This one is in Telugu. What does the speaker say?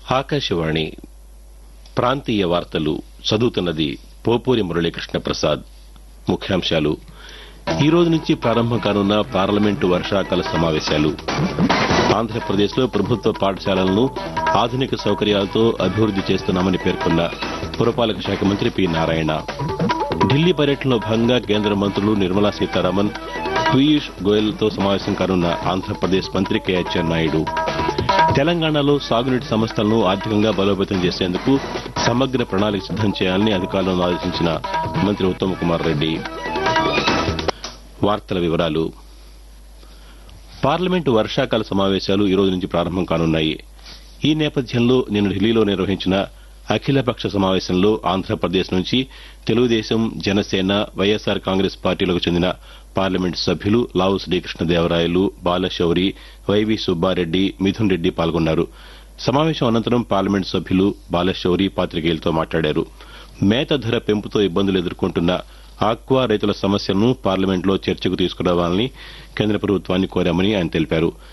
ఆకాశవాణి ప్రాంతీయ వార్తలు చదువుతున్నది పోపూరి మురళీకృష్ణ ప్రసాద్ ముఖ్యాంశాలు ఈ రోజు నుంచి ప్రారంభం కానున్న పార్లమెంటు వర్షాకాల సమావేశాలు ఆంధ్రప్రదేశ్లో ప్రభుత్వ పాఠశాలలను ఆధునిక సౌకర్యాలతో అభివృద్ది చేస్తున్నామని పేర్కొన్న పురపాలక శాఖ మంత్రి పి నారాయణ ఢిల్లీ పర్యటనలో భాగంగా కేంద్ర మంత్రులు నిర్మలా సీతారామన్ పీయూష్ గోయల్తో సమావేశం కానున్న ఆంధ్రప్రదేశ్ మంత్రి కె అచ్చెన్నాయుడు తెలంగాణలో సాగునీటి సంస్థలను ఆర్థికంగా బలోపేతం చేసేందుకు సమగ్ర ప్రణాళిక సిద్దం చేయాలని అధికారులను ఆదేశించిన మంత్రి ఉత్తమ్ కుమార్ రెడ్డి వార్తల వివరాలు పార్లమెంటు వర్షాకాల సమావేశాలు ఈ రోజు నుంచి ప్రారంభం కానున్నాయి ఈ నేపథ్యంలో నిన్న ఢిల్లీలో నిర్వహించిన అఖిలపక్ష సమావేశంలో ఆంధ్రప్రదేశ్ నుంచి తెలుగుదేశం జనసేన వైఎస్సార్ కాంగ్రెస్ పార్టీలకు చెందిన పార్లమెంటు సభ్యులు లావు శ్రీకృష్ణదేవరాయలు బాలశౌరి వైవి సుబ్బారెడ్డి మిథున్ రెడ్డి పాల్గొన్నారు సమావేశం అనంతరం పార్లమెంటు సభ్యులు బాలశౌరి పాతికేయులతో మాట్లాడారు మేత ధర పెంపుతో ఇబ్బందులు ఎదుర్కొంటున్న ఆక్వా రైతుల సమస్యలను పార్లమెంట్లో చర్చకు తీసుకురావాలని కేంద్ర ప్రభుత్వాన్ని కోరామని ఆయన తెలిపారు